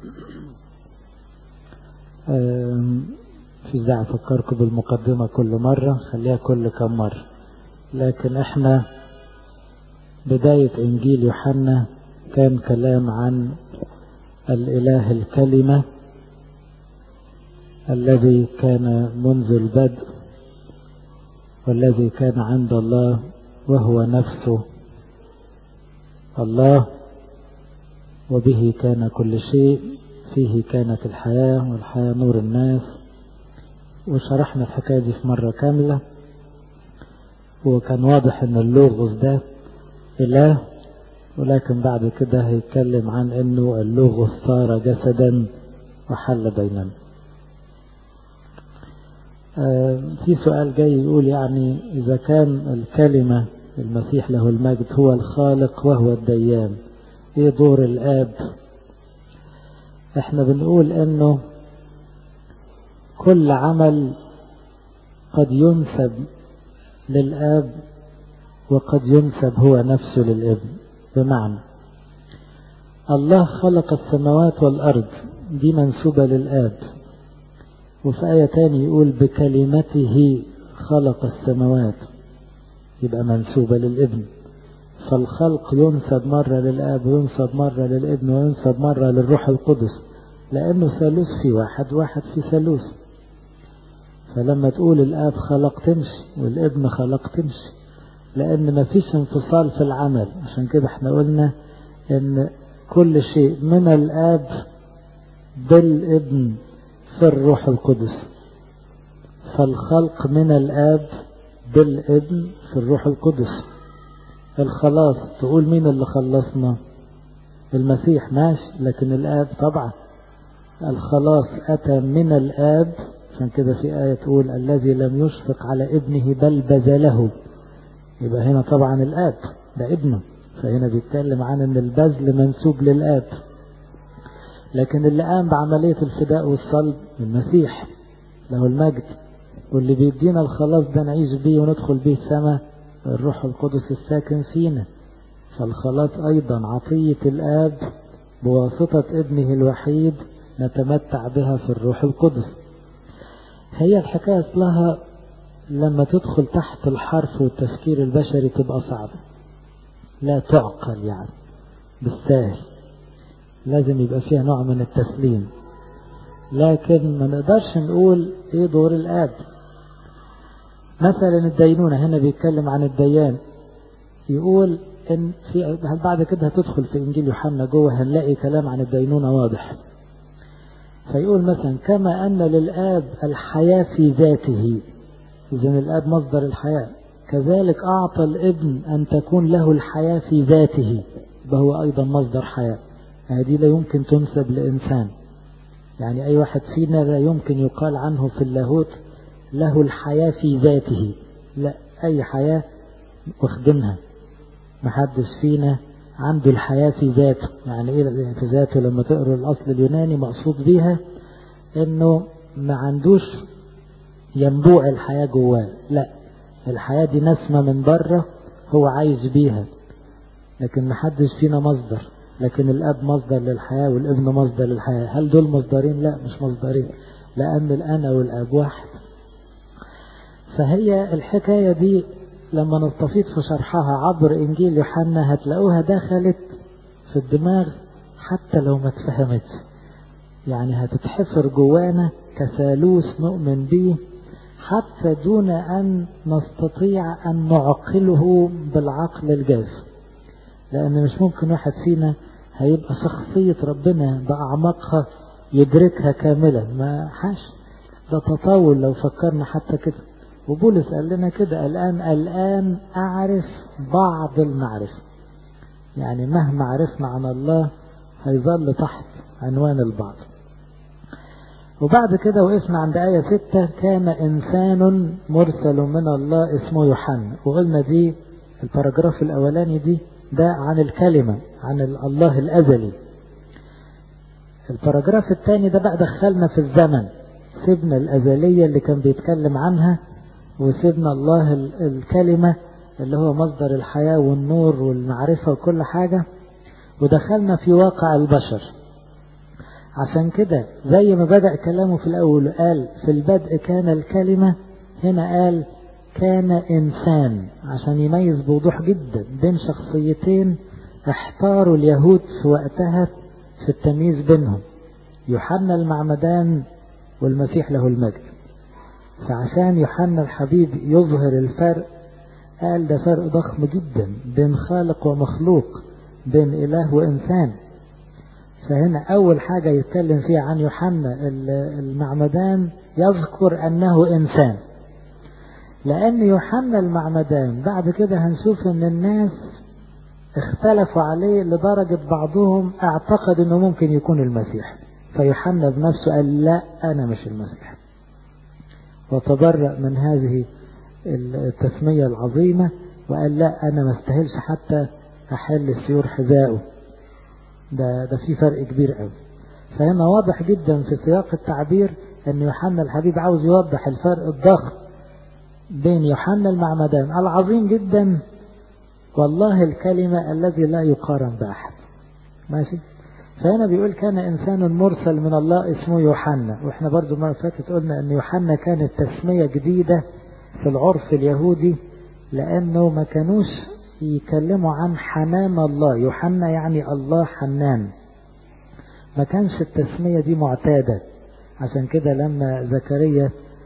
في داعي أفكركم بالمقدمة كل مرة خليها كل كم مرة لكن احنا بداية إنجيل يوحنا كان كلام عن الإله الكلمة الذي كان منذ البدء والذي كان عند الله وهو نفسه الله وبه كان كل شيء فيه كانت الحياة والحياة نور الناس وشرحنا الحكاية دي في مرة كاملة وكان واضح ان اللوغوس ده إله ولكن بعد كده هيتكلم عن انه اللوغوس صار جسدا وحل بيننا في سؤال جاي يقول يعني إذا كان الكلمة المسيح له المجد هو الخالق وهو الديان ايه دور الآب احنا بنقول انه كل عمل قد ينسب للآب وقد ينسب هو نفسه للابن بمعنى الله خلق السماوات والأرض دي منسوبة للآب وفي آية تاني يقول بكلمته خلق السماوات يبقى منسوبة للابن فالخلق ينسب مرة للآب وينسب مرة للابن وينسب مرة للروح القدس لأنه ثالوث في واحد واحد في ثالوث فلما تقول الآب خلق تمشي والابن خلق تمشي لأن مفيش انفصال في العمل عشان كده احنا قلنا ان كل شيء من الآب بالابن في الروح القدس فالخلق من الآب بالابن في الروح القدس الخلاص تقول مين اللي خلصنا المسيح ماشي لكن الآب طبعا الخلاص أتى من الآب عشان كده في آية تقول الذي لم يشفق على ابنه بل بذله يبقى هنا طبعا الآب ده ابنه فهنا بيتكلم عن ان البذل منسوب للآب لكن اللي قام بعملية الفداء والصلب المسيح له المجد واللي بيدينا الخلاص ده نعيش بيه وندخل بيه السماء الروح القدس الساكن فينا فالخلاص أيضا عطية الآب بواسطة ابنه الوحيد نتمتع بها في الروح القدس هي الحكاية أصلها لما تدخل تحت الحرف والتفكير البشري تبقى صعبة لا تعقل يعني بالساهل لازم يبقى فيها نوع من التسليم لكن ما نقدرش نقول ايه دور الاب مثلا الدينونة هنا بيتكلم عن الديان يقول ان في بعد كده هتدخل في انجيل يوحنا جوه هنلاقي كلام عن الدينونة واضح فيقول مثلا كما ان للاب الحياة في ذاته اذا الاب مصدر الحياة كذلك اعطى الابن ان تكون له الحياة في ذاته فهو ايضا مصدر حياة هذه لا يمكن تنسب لإنسان يعني أي واحد فينا لا يمكن يقال عنه في اللاهوت له الحياة في ذاته لا أي حياة واخدمها محدش فينا عنده الحياة في ذاته يعني إيه في ذاته لما تقرأ الأصل اليوناني مقصود بيها إنه ما عندوش ينبوع الحياة جواه لا الحياة دي نسمة من بره هو عايش بيها لكن محدش فينا مصدر لكن الاب مصدر للحياة والابن مصدر للحياة هل دول مصدرين لا مش مصدرين لان الانا والاب واحد فهي الحكاية دي لما نستفيد في شرحها عبر انجيل يوحنا هتلاقوها دخلت في الدماغ حتى لو ما اتفهمتش يعني هتتحفر جوانا كثالوث نؤمن به حتى دون ان نستطيع ان نعقله بالعقل الجاف لان مش ممكن واحد فينا هيبقى شخصية ربنا بأعماقها يدركها كاملة ما حاش ده تطاول لو فكرنا حتى كده وبولس قال لنا كده الآن الآن أعرف بعض المعرفة يعني مهما عرفنا عن الله هيظل تحت عنوان البعض وبعد كده وقفنا عند آية ستة كان إنسان مرسل من الله اسمه يوحنا وقلنا دي الباراجراف الأولاني دي ده عن الكلمة عن الله الأزلي الباراجراف الثاني ده بقى دخلنا في الزمن سيبنا الأزلية اللي كان بيتكلم عنها وسيبنا الله الكلمة اللي هو مصدر الحياة والنور والمعرفة وكل حاجة ودخلنا في واقع البشر عشان كده زي ما بدأ كلامه في الأول قال في البدء كان الكلمة هنا قال كان إنسان عشان يميز بوضوح جدا بين شخصيتين احتاروا اليهود في وقتها في التمييز بينهم يوحنا المعمدان والمسيح له المجد فعشان يوحنا الحبيب يظهر الفرق قال ده فرق ضخم جدا بين خالق ومخلوق بين إله وإنسان فهنا أول حاجة يتكلم فيها عن يوحنا المعمدان يذكر أنه إنسان لأن يوحنا المعمدان بعد كده هنشوف أن الناس اختلفوا عليه لدرجة بعضهم اعتقد أنه ممكن يكون المسيح فيوحنا بنفسه قال لا أنا مش المسيح وتبرأ من هذه التسمية العظيمة وقال لا أنا ما استاهلش حتى أحل سيور حذائه ده ده في فرق كبير قوي فهنا واضح جدا في سياق التعبير ان يوحنا الحبيب عاوز يوضح الفرق الضخم بين يوحنا المعمدان العظيم جدا والله الكلمة الذي لا يقارن بأحد ماشي فهنا بيقول كان إنسان مرسل من الله اسمه يوحنا وإحنا برضو ما فاتت قلنا أن يوحنا كانت تسمية جديدة في العرف اليهودي لأنه ما كانوش يكلموا عن حنان الله يوحنا يعني الله حنان ما كانش التسمية دي معتادة عشان كده لما زكريا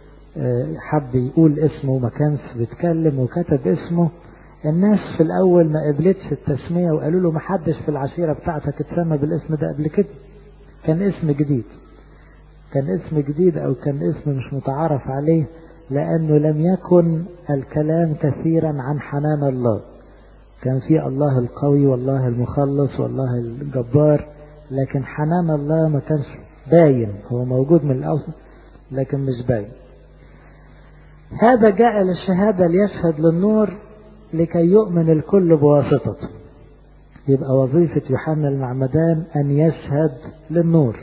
حب يقول اسمه ما كانش بيتكلم وكتب اسمه الناس في الأول ما قبلتش التسمية وقالوا له ما حدش في العشيرة بتاعتك اتسمى بالاسم ده قبل كده كان اسم جديد كان اسم جديد أو كان اسم مش متعارف عليه لأنه لم يكن الكلام كثيرا عن حنان الله كان في الله القوي والله المخلص والله الجبار لكن حنان الله ما كانش باين هو موجود من الأول لكن مش باين هذا جاء للشهادة ليشهد للنور لكي يؤمن الكل بواسطته يبقى وظيفة يوحنا المعمدان أن يشهد للنور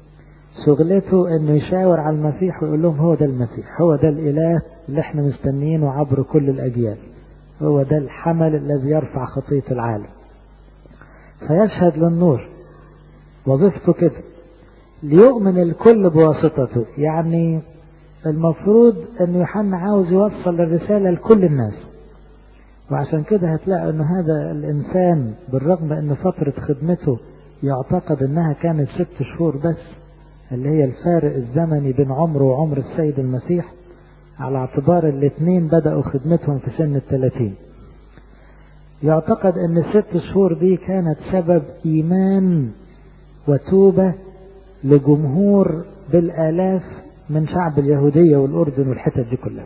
شغلته أنه يشاور على المسيح ويقول لهم هو ده المسيح هو ده الإله اللي احنا مستنيينه عبر كل الأجيال هو ده الحمل الذي يرفع خطية العالم فيشهد للنور وظيفته كده ليؤمن الكل بواسطته يعني المفروض أن يوحنا عاوز يوصل الرسالة لكل الناس وعشان كده هتلاقي أن هذا الإنسان بالرغم أن فترة خدمته يعتقد أنها كانت ست شهور بس اللي هي الفارق الزمني بين عمره وعمر السيد المسيح على اعتبار الاثنين بدأوا خدمتهم في سن الثلاثين يعتقد أن الست شهور دي كانت سبب إيمان وتوبة لجمهور بالآلاف من شعب اليهودية والأردن والحتت دي كلها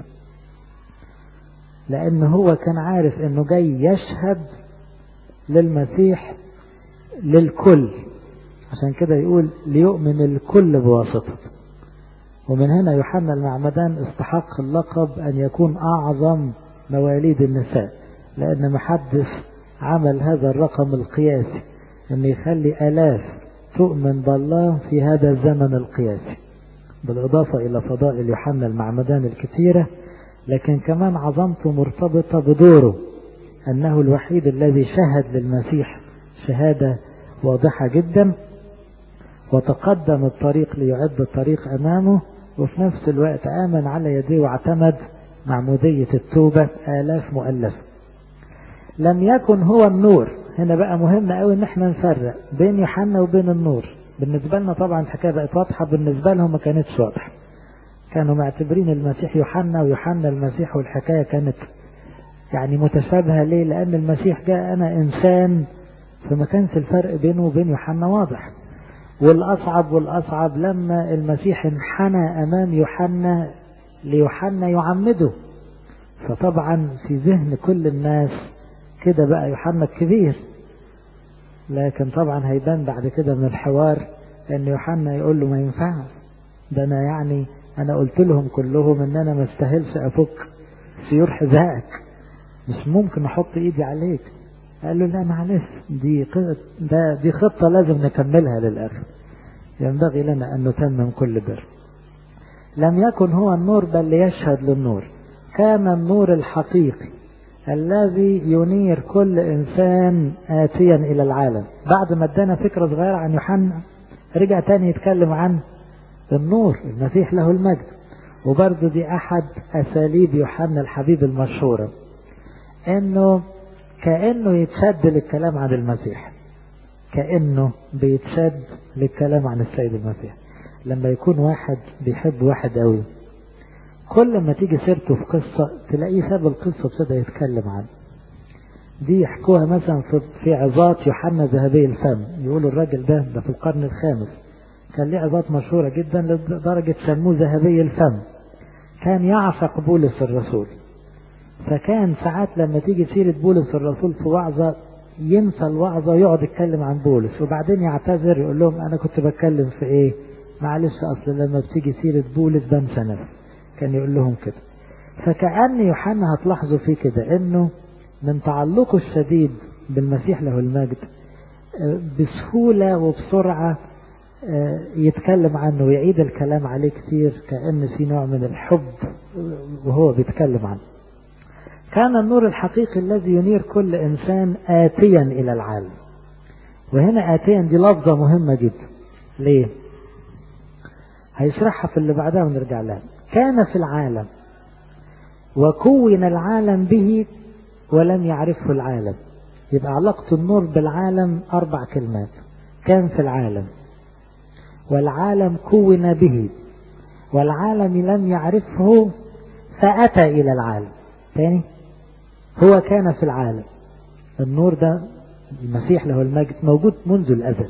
لأن هو كان عارف أنه جاي يشهد للمسيح للكل عشان كده يقول ليؤمن الكل بواسطته ومن هنا يوحنا المعمدان استحق اللقب أن يكون أعظم مواليد النساء لأن محدث عمل هذا الرقم القياسي أن يخلي آلاف تؤمن بالله في هذا الزمن القياسي بالإضافة إلى فضائل يوحنا المعمدان الكثيرة لكن كمان عظمته مرتبطة بدوره أنه الوحيد الذي شهد للمسيح شهادة واضحة جدا وتقدم الطريق ليعد الطريق أمامه وفي نفس الوقت آمن على يديه واعتمد معمودية التوبة آلاف مؤلفة لم يكن هو النور هنا بقى مهم قوي ان احنا نفرق بين يوحنا وبين النور بالنسبة لنا طبعا الحكاية بقت واضحة بالنسبة لهم ما كانتش واضحة كانوا معتبرين المسيح يوحنا ويوحنا المسيح والحكاية كانت يعني متشابهة ليه لأن المسيح جاء أنا إنسان فما كانش الفرق بينه وبين يوحنا واضح والأصعب والأصعب لما المسيح انحنى أمام يوحنا ليوحنا يعمده فطبعا في ذهن كل الناس كده بقى يوحنا الكبير لكن طبعا هيبان بعد كده من الحوار ان يوحنا يقول له ما ينفعش ده انا يعني انا قلت لهم كلهم ان انا ما استاهلش افك سيور حذائك مش ممكن احط ايدي عليك قال له لا معلش دي ده دي خطة لازم نكملها للآخر ينبغي لنا أن نتمم كل بر لم يكن هو النور بل ليشهد للنور كان النور الحقيقي الذي ينير كل إنسان آتيا إلى العالم بعد ما ادانا فكرة صغيرة عن يوحنا رجع تاني يتكلم عن النور المسيح له المجد وبرضه دي أحد أساليب يوحنا الحبيب المشهورة إنه كأنه يتشد للكلام عن المسيح كأنه بيتشد للكلام عن السيد المسيح لما يكون واحد بيحب واحد قوي كل ما تيجي سيرته في قصة تلاقيه ساب القصة ابتدى يتكلم عنه دي يحكوها مثلا في, في عظات يوحنا ذهبي الفم يقولوا الراجل ده ده في القرن الخامس كان ليه عظات مشهورة جدا لدرجة سموه ذهبي الفم كان يعشق بولس الرسول فكان ساعات لما تيجي سيرة بولس الرسول في وعظة ينسى الوعظة ويقعد يتكلم عن بولس وبعدين يعتذر يقول لهم أنا كنت بتكلم في إيه معلش أصل لما بتيجي سيرة بولس بنسى نفسي كان يقول لهم كده فكأن يوحنا هتلاحظوا فيه كده إنه من تعلقه الشديد بالمسيح له المجد بسهولة وبسرعة يتكلم عنه ويعيد الكلام عليه كتير كأن في نوع من الحب وهو بيتكلم عنه كان النور الحقيقي الذي ينير كل إنسان آتيا إلى العالم وهنا آتيا دي لفظة مهمة جدا ليه هيشرحها في اللي بعدها ونرجع لها كان في العالم وكون العالم به ولم يعرفه العالم يبقى علاقة النور بالعالم أربع كلمات كان في العالم والعالم كون به والعالم لم يعرفه فأتى إلى العالم تاني هو كان في العالم النور ده المسيح له المجد موجود منذ الأزل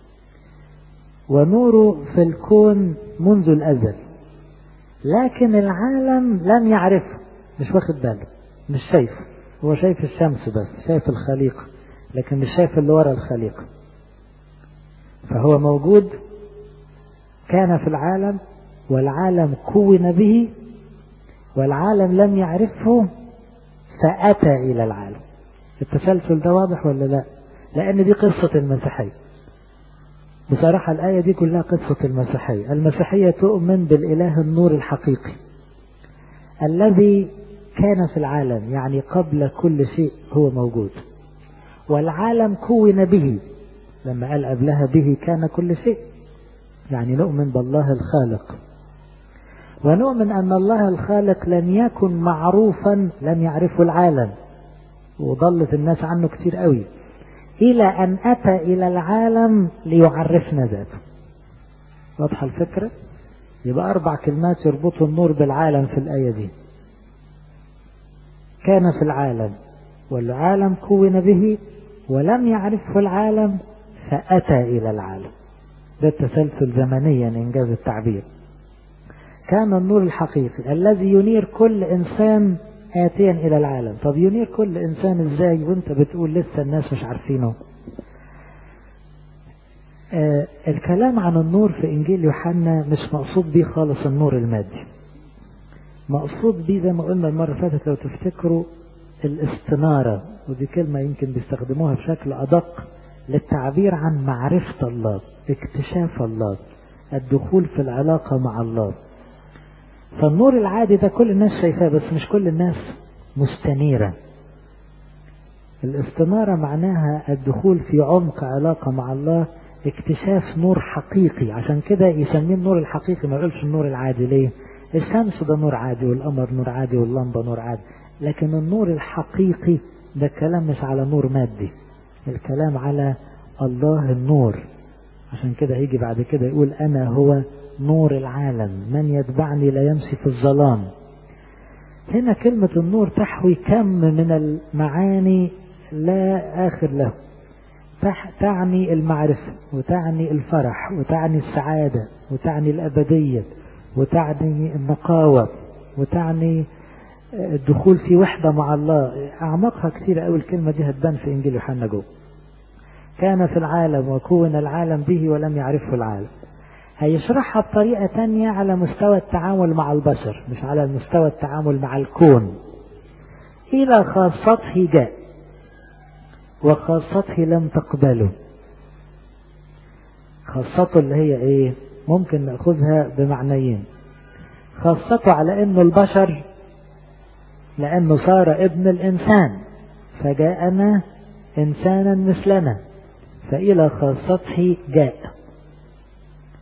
ونوره في الكون منذ الأزل لكن العالم لم يعرفه مش واخد باله مش شايفه هو شايف الشمس بس شايف الخليقة لكن مش شايف اللي ورا الخليقة فهو موجود كان في العالم والعالم كون به والعالم لم يعرفه فأتى إلى العالم التسلسل ده واضح ولا لا لأن دي قصة المسيحية بصراحة الآية دي كلها قصة المسيحية المسيحية تؤمن بالإله النور الحقيقي الذي كان في العالم يعني قبل كل شيء هو موجود والعالم كون به لما قال قبلها به كان كل شيء يعني نؤمن بالله الخالق ونؤمن أن الله الخالق لم يكن معروفا لم يعرفه العالم وضلت الناس عنه كتير قوي إلى أن أتى إلى العالم ليعرفنا ذاته واضحة الفكرة يبقى أربع كلمات يربطوا النور بالعالم في الآية دي كان في العالم والعالم كون به ولم يعرفه العالم فأتى إلى العالم ده التسلسل زمنيا إنجاز التعبير كان النور الحقيقي الذي ينير كل إنسان آتيا إلى العالم طب ينير كل إنسان إزاي وانت بتقول لسه الناس مش عارفينه آه الكلام عن النور في إنجيل يوحنا مش مقصود بيه خالص النور المادي مقصود بيه زي ما قلنا المرة فاتت لو تفتكروا الاستنارة ودي كلمة يمكن بيستخدموها بشكل أدق للتعبير عن معرفة الله اكتشاف الله الدخول في العلاقة مع الله فالنور العادي ده كل الناس شايفاه بس مش كل الناس مستنيرة الاستنارة معناها الدخول في عمق علاقة مع الله اكتشاف نور حقيقي عشان كده يسميه النور الحقيقي ما يقولش النور العادي ليه الشمس ده نور عادي والقمر نور عادي واللمبة نور عادي لكن النور الحقيقي ده الكلام مش على نور مادي الكلام على الله النور عشان كده هيجي بعد كده يقول أنا هو نور العالم من يتبعني لا يمشي في الظلام هنا كلمة النور تحوي كم من المعاني لا آخر له تعني المعرفة وتعني الفرح وتعني السعادة وتعني الأبدية وتعني النقاوة وتعني الدخول في وحدة مع الله أعمقها كثيرة أوي الكلمة دي هتبان في إنجيل يوحنا جو كان في العالم وكون العالم به ولم يعرفه العالم هيشرحها بطريقة تانية على مستوى التعامل مع البشر مش على مستوى التعامل مع الكون إلى خاصته جاء وخاصته لم تقبله خاصته اللي هي ايه ممكن نأخذها بمعنيين خاصته على انه البشر لانه صار ابن الانسان فجاءنا انسانا مثلنا فالى خاصته جاء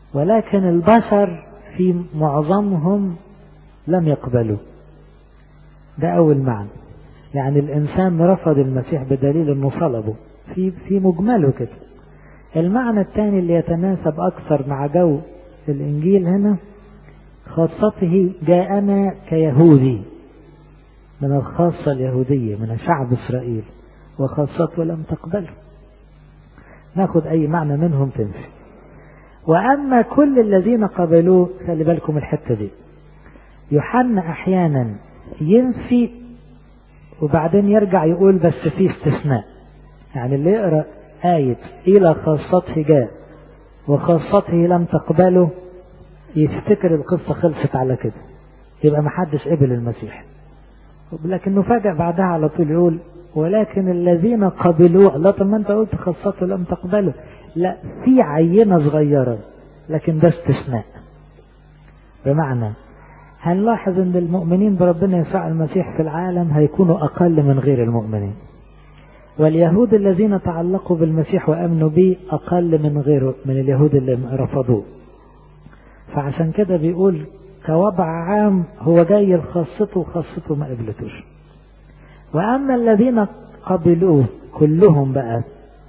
ولكن البشر في معظمهم لم يقبلوا ده أول معنى يعني الإنسان رفض المسيح بدليل أنه صلبه في في مجمله كده المعنى الثاني اللي يتناسب أكثر مع جو الإنجيل هنا خاصته جاءنا كيهودي من الخاصة اليهودية من شعب إسرائيل وخاصته لم تقبله ناخد أي معنى منهم تمشي وأما كل الذين قبلوه خلي بالكم الحتة دي يوحنا أحيانا ينفي وبعدين يرجع يقول بس في استثناء يعني اللي يقرأ آية إلى خاصته جاء وخاصته لم تقبله يفتكر القصة خلصت على كده يبقى محدش قبل المسيح لكنه فجأة بعدها على طول يقول ولكن الذين قبلوه لا طب ما انت قلت خاصته لم تقبله لا في عينة صغيرة لكن ده استثناء بمعنى هنلاحظ ان المؤمنين بربنا يسوع المسيح في العالم هيكونوا اقل من غير المؤمنين واليهود الذين تعلقوا بالمسيح وامنوا به اقل من غيره من اليهود اللي رفضوه فعشان كده بيقول كوضع عام هو جاي لخاصته وخاصته ما قبلتوش واما الذين قبلوه كلهم بقى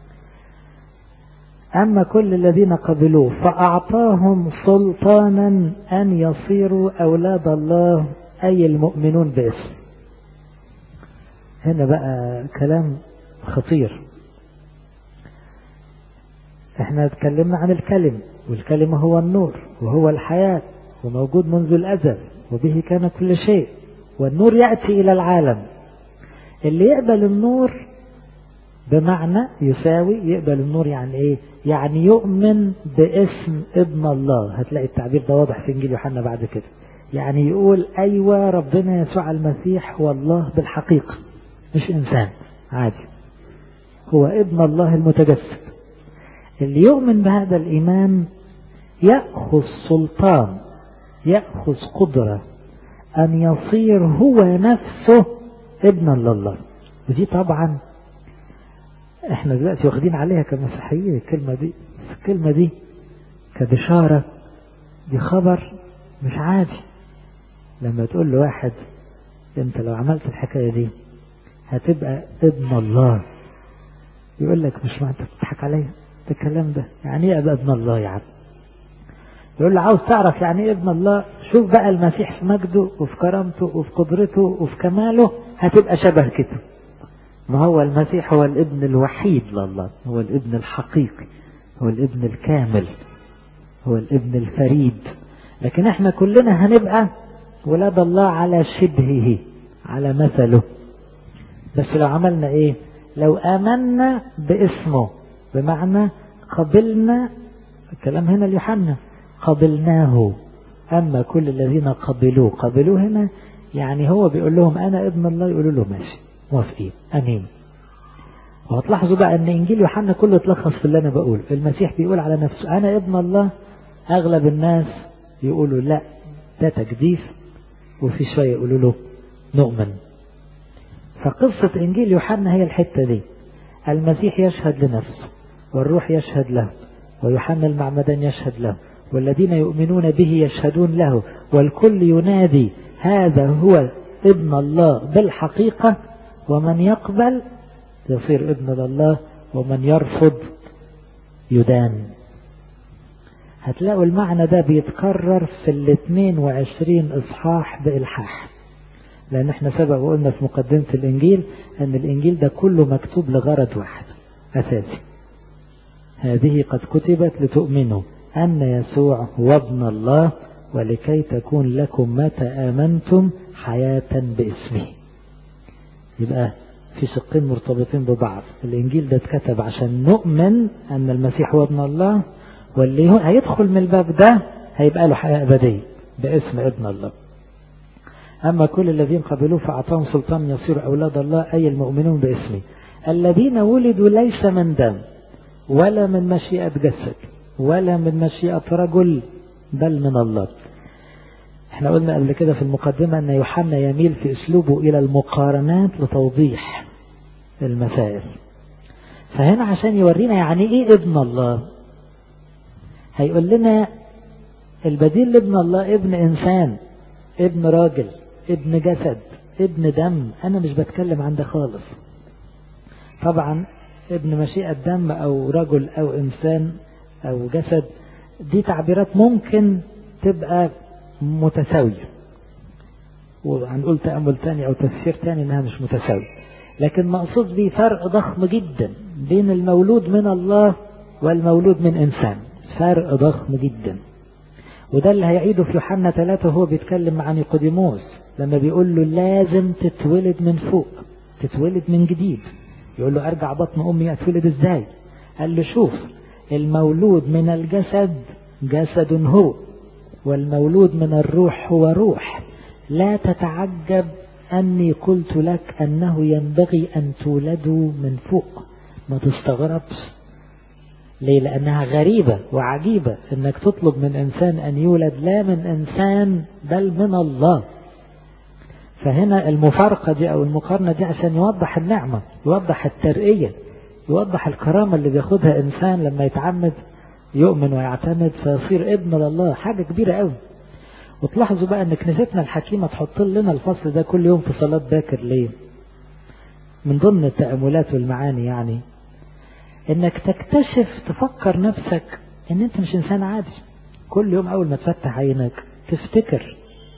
أما كل الذين قبلوه فأعطاهم سلطانا أن يصيروا أولاد الله أي المؤمنون باسم هنا بقى كلام خطير احنا اتكلمنا عن الكلم والكلمة هو النور وهو الحياة وموجود منذ الأزل وبه كان كل شيء والنور يأتي إلى العالم اللي يقبل النور بمعنى يساوي يقبل النور يعني ايه يعني يؤمن باسم ابن الله هتلاقي التعبير ده واضح في انجيل يوحنا بعد كده يعني يقول ايوه ربنا يسوع المسيح هو الله بالحقيقه مش انسان عادي هو ابن الله المتجسد اللي يؤمن بهذا الايمان ياخذ سلطان ياخذ قدره ان يصير هو نفسه ابنا لله ودي طبعا احنا دلوقتي واخدين عليها كمسيحيين الكلمة دي الكلمة دي كبشارة دي خبر مش عادي لما تقول لواحد انت لو عملت الحكاية دي هتبقى ابن الله يقول لك مش ما انت بتضحك عليا ده الكلام ده يعني ايه ابقى ابن الله يا عم يقول له عاوز تعرف يعني ايه ابن الله شوف بقى المسيح في مجده وفي كرامته وفي قدرته وفي كماله هتبقى شبه كده ما هو المسيح هو الابن الوحيد لله هو الابن الحقيقي هو الابن الكامل هو الابن الفريد لكن احنا كلنا هنبقى ولاد الله على شبهه على مثله بس لو عملنا ايه لو امنا باسمه بمعنى قبلنا الكلام هنا ليوحنا قبلناه اما كل الذين قبلوه قبلوه هنا يعني هو بيقول لهم انا ابن الله يقولوا له ماشي موافقين امين وهتلاحظوا بقى ان انجيل يوحنا كله اتلخص في اللي انا بقوله المسيح بيقول على نفسه انا ابن الله اغلب الناس يقولوا لا ده تجديف وفي شويه يقولوا له نؤمن فقصة انجيل يوحنا هي الحتة دي المسيح يشهد لنفسه والروح يشهد له ويوحنا المعمدان يشهد له والذين يؤمنون به يشهدون له والكل ينادي هذا هو ابن الله بالحقيقة ومن يقبل يصير ابن لله ومن يرفض يدان هتلاقوا المعنى ده بيتكرر في ال 22 اصحاح بإلحاح لأن احنا سبق وقلنا في مقدمة الإنجيل أن الإنجيل ده كله مكتوب لغرض واحد أساسي هذه قد كتبت لتؤمنوا أن يسوع هو ابن الله ولكي تكون لكم متى آمنتم حياة باسمه يبقى في شقين مرتبطين ببعض الإنجيل ده اتكتب عشان نؤمن أن المسيح هو ابن الله واللي هو هيدخل من الباب ده هيبقى له حياة أبدية باسم ابن الله أما كل الذين قبلوه فأعطاهم سلطان يصير أولاد الله أي المؤمنون باسمه الذين ولدوا ليس من دم ولا من مشيئة جسد ولا من مشيئة رجل بل من الله احنا قلنا قبل كده في المقدمة ان يوحنا يميل في اسلوبه الى المقارنات لتوضيح المسائل فهنا عشان يورينا يعني ايه ابن الله هيقول لنا البديل لابن الله ابن إنسان ابن راجل ابن جسد ابن دم أنا مش بتكلم عن ده خالص طبعا ابن مشيئة دم أو رجل أو إنسان أو جسد دي تعبيرات ممكن تبقى متساوية وهنقول تأمل تاني أو تفسير تاني إنها مش متساوية لكن مقصود بيه فرق ضخم جدا بين المولود من الله والمولود من إنسان فرق ضخم جدا وده اللي هيعيده في يوحنا ثلاثة وهو بيتكلم عن نيقوديموس لما بيقول له لازم تتولد من فوق تتولد من جديد يقول له ارجع بطن امي اتولد ازاي قال له شوف المولود من الجسد جسد هو والمولود من الروح هو روح لا تتعجب اني قلت لك انه ينبغي ان تولدوا من فوق ما تستغربش ليه لانها غريبة وعجيبة انك تطلب من انسان ان يولد لا من انسان بل من الله فهنا المفارقة دي أو المقارنة دي عشان يوضح النعمة يوضح الترقية يوضح الكرامة اللي بياخدها إنسان لما يتعمد يؤمن ويعتمد فيصير ابن لله حاجة كبيرة قوي وتلاحظوا بقى ان كنيستنا الحكيمة تحط لنا الفصل ده كل يوم في صلاة باكر ليه من ضمن التأملات والمعاني يعني انك تكتشف تفكر نفسك ان انت مش انسان عادي كل يوم اول ما تفتح عينك تفتكر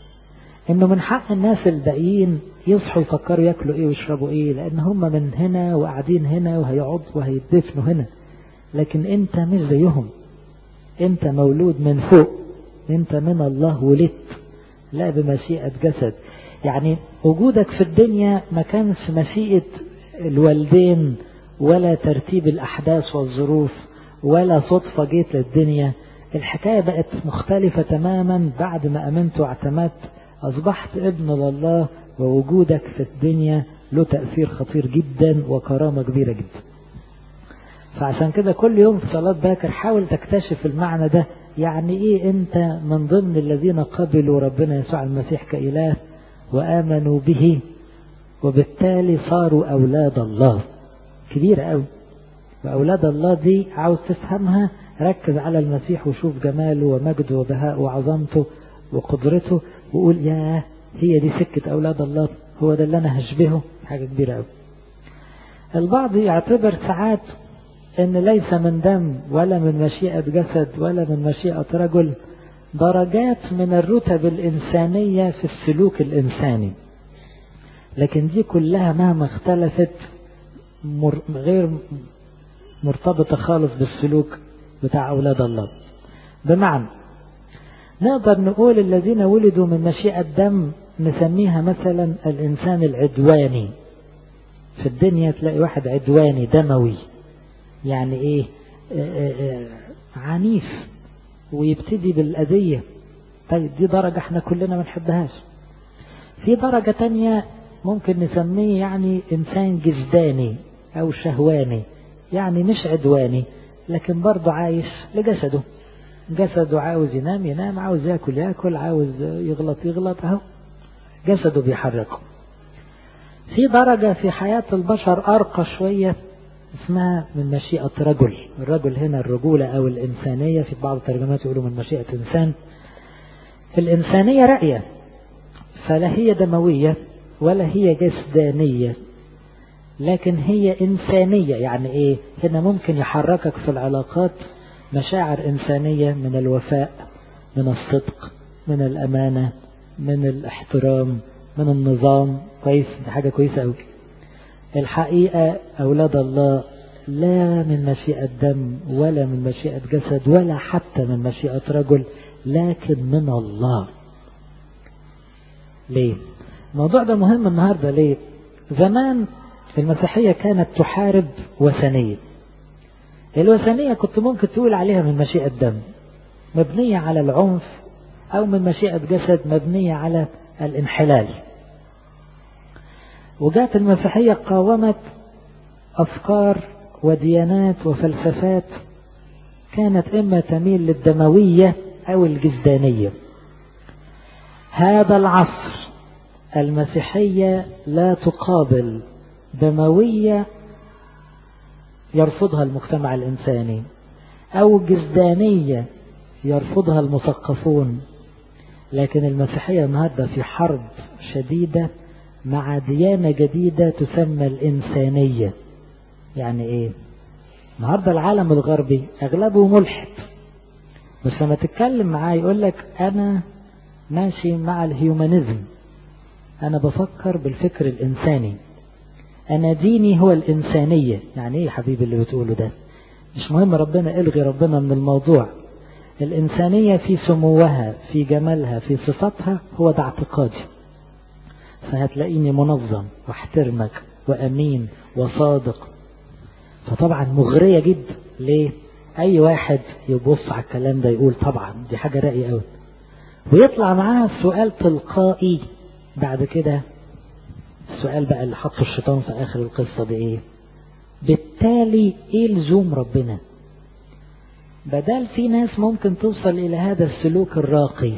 انه من حق الناس الباقيين يصحوا يفكروا ياكلوا ايه ويشربوا ايه لان هم من هنا وقاعدين هنا وهيقعدوا وهيدفنوا هنا لكن انت مش زيهم انت مولود من فوق انت من الله ولدت لا بمشيئة جسد يعني وجودك في الدنيا ما كانش مشيئة الوالدين ولا ترتيب الأحداث والظروف ولا صدفة جيت للدنيا الحكاية بقت مختلفة تماما بعد ما أمنت واعتمدت أصبحت ابن لله ووجودك في الدنيا له تأثير خطير جدا وكرامة كبيرة جدا فعشان كده كل يوم في صلاة باكر حاول تكتشف المعنى ده يعني ايه انت من ضمن الذين قبلوا ربنا يسوع المسيح كإله وآمنوا به وبالتالي صاروا أولاد الله كبيرة قوي وأولاد الله دي عاوز تفهمها ركز على المسيح وشوف جماله ومجده وبهاءه وعظمته وقدرته وقول يا هي دي سكة أولاد الله هو ده اللي أنا هشبهه حاجة كبيرة قوي البعض يعتبر ساعات ان ليس من دم ولا من مشيئة جسد ولا من مشيئة رجل درجات من الرتب الإنسانية في السلوك الإنساني لكن دي كلها مهما اختلفت مر غير مرتبطة خالص بالسلوك بتاع أولاد الله بمعنى نقدر نقول الذين ولدوا من مشيئة دم نسميها مثلا الإنسان العدواني في الدنيا تلاقي واحد عدواني دموي يعني ايه آآ آآ عنيف ويبتدي بالأذية طيب دي درجة احنا كلنا ما نحبهاش في درجة تانية ممكن نسميه يعني انسان جسداني او شهواني يعني مش عدواني لكن برضه عايش لجسده جسده عاوز ينام ينام عاوز ياكل ياكل عاوز يغلط يغلط اهو جسده بيحركه في درجة في حياة البشر أرقى شوية اسمها من مشيئة رجل الرجل هنا الرجولة أو الإنسانية في بعض الترجمات يقولوا من مشيئة إنسان الإنسانية رأية فلا هي دموية ولا هي جسدانية لكن هي إنسانية يعني إيه هنا ممكن يحركك في العلاقات مشاعر إنسانية من الوفاء من الصدق من الأمانة من الاحترام من النظام كويس دي حاجة كويسة أوي الحقيقة أولاد الله لا من مشيئة دم ولا من مشيئة جسد ولا حتى من مشيئة رجل لكن من الله ليه الموضوع ده مهم النهاردة ليه زمان المسيحية كانت تحارب وثنية الوثنية كنت ممكن تقول عليها من مشيئة دم مبنية على العنف أو من مشيئة جسد مبنية على الانحلال وجاءت المسيحية قاومت أفكار وديانات وفلسفات كانت إما تميل للدموية أو الجسدانية هذا العصر المسيحية لا تقابل دموية يرفضها المجتمع الإنساني أو جسدانية يرفضها المثقفون لكن المسيحية النهاردة في حرب شديدة مع ديانة جديدة تسمى الإنسانية يعني إيه النهاردة العالم الغربي أغلبه ملحد بس لما تتكلم معاه يقول لك أنا ماشي مع الهيومانيزم أنا بفكر بالفكر الإنساني أنا ديني هو الإنسانية يعني إيه يا حبيبي اللي بتقوله ده مش مهم ربنا إلغي ربنا من الموضوع الإنسانية في سموها في جمالها في صفاتها هو ده اعتقادي فهتلاقيني منظم واحترمك وأمين وصادق فطبعا مغرية جدا ليه أي واحد يبص على الكلام ده يقول طبعا دي حاجة رأي قوي ويطلع معاها السؤال تلقائي بعد كده السؤال بقى اللي حطه الشيطان في آخر القصة دي إيه بالتالي إيه لزوم ربنا بدل في ناس ممكن توصل إلى هذا السلوك الراقي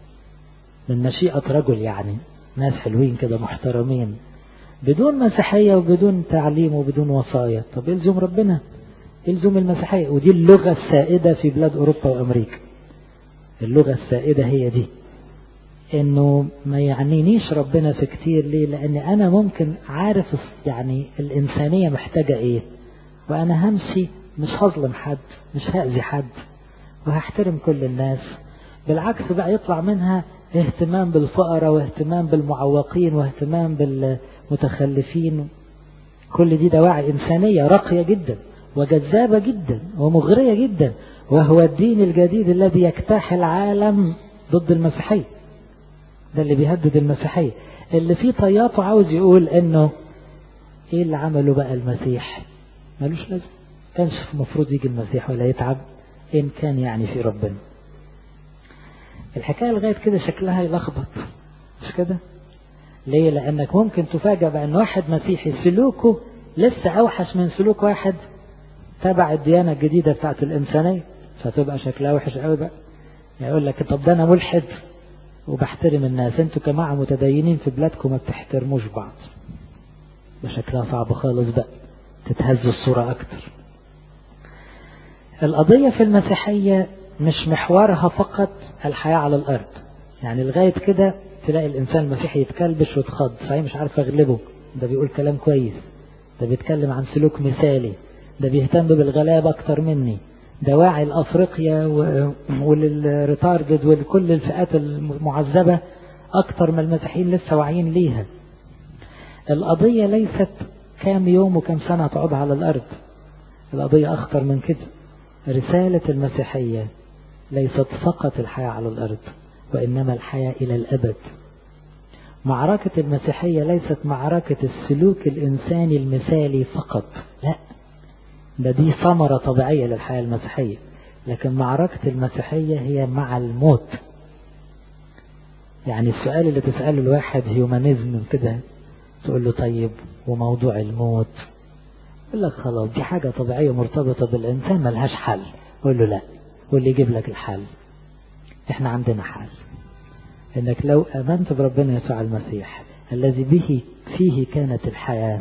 من مشيئة رجل يعني ناس حلوين كده محترمين بدون مسيحية وبدون تعليم وبدون وصايا طب يلزم ربنا يلزم المسيحية ودي اللغة السائدة في بلاد أوروبا وأمريكا اللغة السائدة هي دي انه ما يعنينيش ربنا في كتير ليه لان انا ممكن عارف يعني الانسانية محتاجة ايه وانا همشي مش هظلم حد مش هأذي حد وهحترم كل الناس بالعكس بقى يطلع منها اهتمام بالفقراء واهتمام بالمعوقين واهتمام بالمتخلفين كل دي دواعي إنسانية راقية جدا وجذابة جدا ومغرية جدا وهو الدين الجديد الذي يجتاح العالم ضد المسيحية ده اللي بيهدد المسيحية اللي فيه طياته عاوز يقول انه ايه اللي عمله بقى المسيح ملوش لازم كانش المفروض يجي المسيح ولا يتعب ان كان يعني في ربنا الحكاية لغاية كده شكلها يلخبط مش كده ليه لانك ممكن تفاجأ بان واحد مسيحي سلوكه لسه اوحش من سلوك واحد تبع الديانة الجديدة بتاعت الانسانية فتبقى شكلها وحش قوي بقى يقول لك طب ده انا ملحد وبحترم الناس انتوا جماعة متدينين في بلادكم ما بتحترموش بعض بشكلها صعب خالص بقى تتهز الصورة اكتر القضية في المسيحية مش محورها فقط الحياة على الارض يعني لغاية كده تلاقي الانسان المسيحي يتكلبش ويتخض صحيح مش عارف اغلبه ده بيقول كلام كويس ده بيتكلم عن سلوك مثالي ده بيهتم بالغلابة اكتر مني ده واعي لافريقيا وللريتاردد ولكل الفئات المعذبة اكتر ما المسيحيين لسه واعيين ليها القضية ليست كام يوم وكم سنة تقعد على الارض القضية اخطر من كده رسالة المسيحية ليست فقط الحياة على الارض وانما الحياة الى الابد معركة المسيحية ليست معركة السلوك الانساني المثالي فقط لا ده دي ثمرة طبيعية للحياة المسيحية لكن معركة المسيحية هي مع الموت يعني السؤال اللي تسأله الواحد هيومانيزم كده تقول له طيب وموضوع الموت يقول لك خلاص دي حاجة طبيعية مرتبطة بالإنسان ملهاش حل قول له لا واللي يجيب لك الحل احنا عندنا حل انك لو امنت بربنا يسوع المسيح الذي به فيه كانت الحياة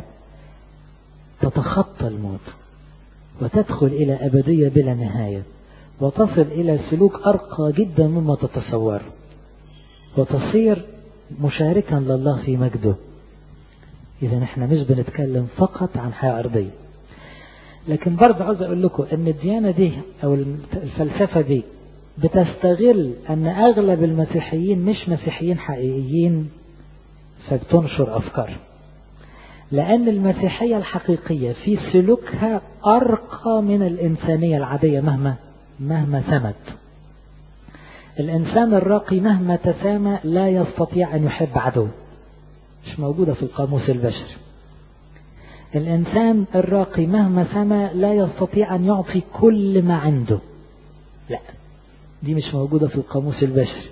تتخطى الموت وتدخل إلى أبدية بلا نهاية وتصل إلى سلوك أرقى جدا مما تتصور وتصير مشاركا لله في مجده إذا احنا مش بنتكلم فقط عن حياة أرضية لكن برضه عاوز أقول لكم أن الديانة دي أو الفلسفة دي بتستغل أن أغلب المسيحيين مش مسيحيين حقيقيين فبتنشر أفكار لأن المسيحية الحقيقية في سلوكها أرقى من الإنسانية العادية مهما مهما سمت الإنسان الراقي مهما تسامى لا يستطيع أن يحب عدو مش موجودة في القاموس البشري الإنسان الراقي مهما سمى لا يستطيع أن يعطي كل ما عنده لا دي مش موجودة في القاموس البشري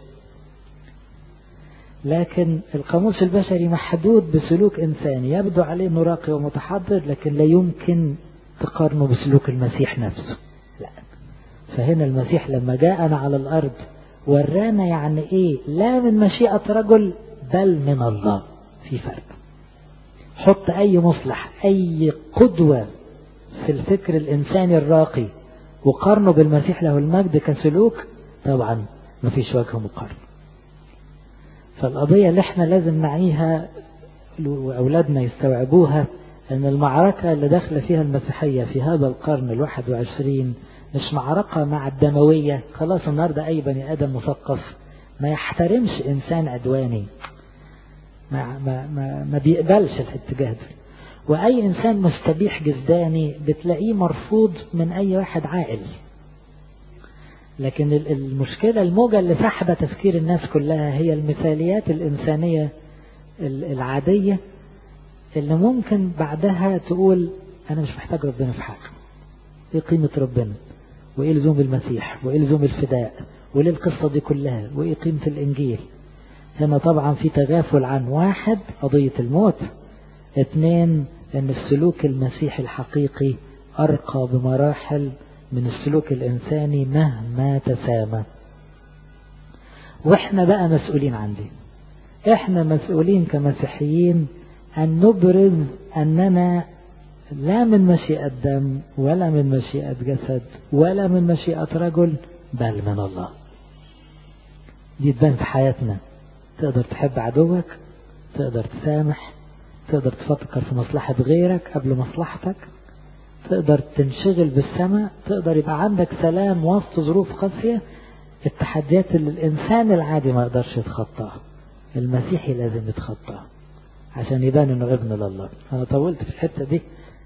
لكن القاموس البشري محدود بسلوك إنساني يبدو عليه أنه راقي ومتحضر لكن لا يمكن تقارنه بسلوك المسيح نفسه لا فهنا المسيح لما جاءنا على الأرض ورانا يعني إيه لا من مشيئة رجل بل من الله في فرق حط أي مصلح أي قدوة في الفكر الإنساني الراقي وقارنه بالمسيح له المجد كسلوك طبعا مفيش وجه مقارنة فالقضية اللي احنا لازم نعيها وأولادنا يستوعبوها أن المعركة اللي داخلة فيها المسيحية في هذا القرن الواحد وعشرين مش معركة مع الدموية خلاص النهاردة أي بني آدم مثقف ما يحترمش إنسان عدواني ما, ما, ما, ما بيقبلش الاتجاه ده وأي إنسان مستبيح جسداني بتلاقيه مرفوض من أي واحد عاقل لكن المشكلة الموجة اللي سحبة تفكير الناس كلها هي المثاليات الإنسانية العادية اللي ممكن بعدها تقول أنا مش محتاج ربنا في حاجة إيه قيمة ربنا وإيه لزوم المسيح وإيه لزوم الفداء وليه القصة دي كلها وإيه قيمة الإنجيل هنا طبعا في تغافل عن واحد قضية الموت اثنين ان السلوك المسيحي الحقيقي ارقى بمراحل من السلوك الانساني مهما تسامى واحنا بقى مسؤولين عن دي احنا مسؤولين كمسيحيين ان نبرز اننا لا من مشيئة دم ولا من مشيئة جسد ولا من مشيئة رجل بل من الله دي تبان في حياتنا تقدر تحب عدوك تقدر تسامح تقدر تفكر في مصلحة غيرك قبل مصلحتك تقدر تنشغل بالسماء تقدر يبقى عندك سلام وسط ظروف قاسية التحديات اللي الإنسان العادي ما يقدرش يتخطاها المسيحي لازم يتخطاها عشان يبان انه ابن لله انا طولت في الحتة دي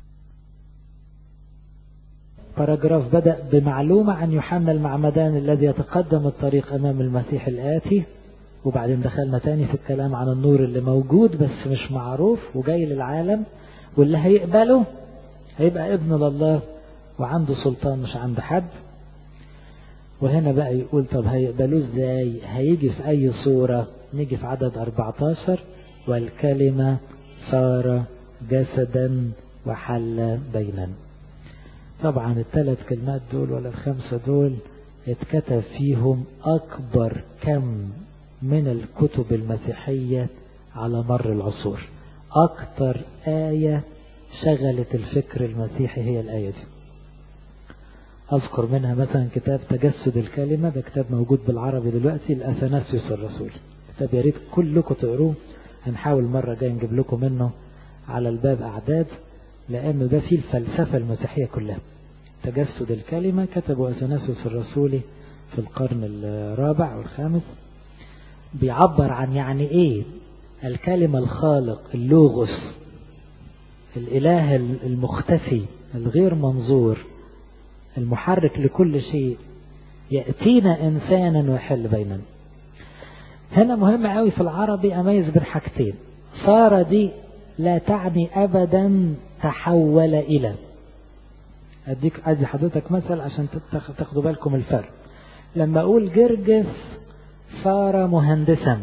باراجراف بدأ بمعلومة عن يوحنا المعمدان الذي يتقدم الطريق أمام المسيح الآتي وبعدين دخلنا تاني في الكلام عن النور اللي موجود بس مش معروف وجاي للعالم واللي هيقبله هيبقى ابن لله وعنده سلطان مش عند حد وهنا بقى يقول طب هيقبلوه ازاي هيجي في اي صورة نيجي في عدد 14 والكلمة صار جسدا وحل بيننا طبعا الثلاث كلمات دول ولا الخمسة دول اتكتب فيهم أكبر كم من الكتب المسيحية على مر العصور أكثر آية شغلت الفكر المسيحي هي الآية دي أذكر منها مثلا كتاب تجسد الكلمة ده كتاب موجود بالعربي دلوقتي الأثناسيوس الرسول كتاب يا ريت كلكم تقروه هنحاول مرة جاي نجيب لكم منه على الباب أعداد لأنه ده فيه الفلسفة المسيحية كلها تجسد الكلمة كتبه أثناسيوس الرسولي في القرن الرابع والخامس بيعبر عن يعني ايه الكلمة الخالق اللوغوس الإله المختفي الغير منظور المحرك لكل شيء يأتينا إنسانا ويحل بيننا هنا مهم قوي في العربي أميز بين حاجتين صار دي لا تعني أبدا تحول إلى أديك أدي حضرتك مثل عشان تاخدوا بالكم الفرق لما أقول جرجس صار مهندسا